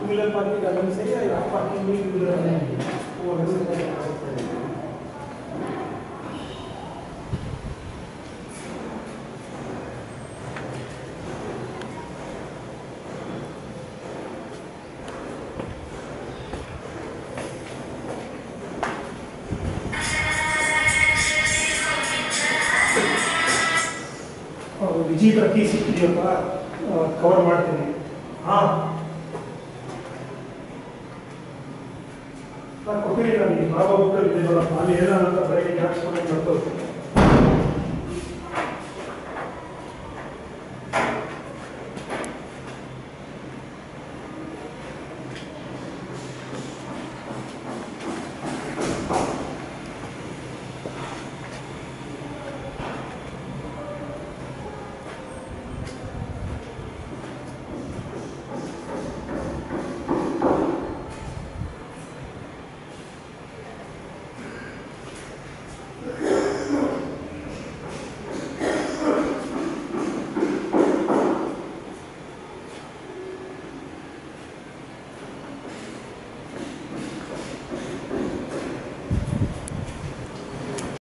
wheeler parking ಅದನ್ನು ಸರಿ ಆ ಪಾರ್ಕಿಂಗ್ ವಿಜೀತ್ರ ಕೀ ಸಿಕ್ಕಿದೆಯಪ್ಪ ಕವರ್ ಮಾಡ್ತೀನಿ ಹಾಂ ನಾನು ಕೊಟ್ಟಿದ್ದೀನಿ ನನಗೆ ಬಾಬಾ ಬುಕ್ಕಲ್ಲಿ ಇದೆ ನೋಡಪ್ಪ ಅಲ್ಲಿ ಏನೋ ಅಂತ ಬೆಳಗ್ಗೆ ಜಾಸ್ತಿ ಬರ್ತದೆ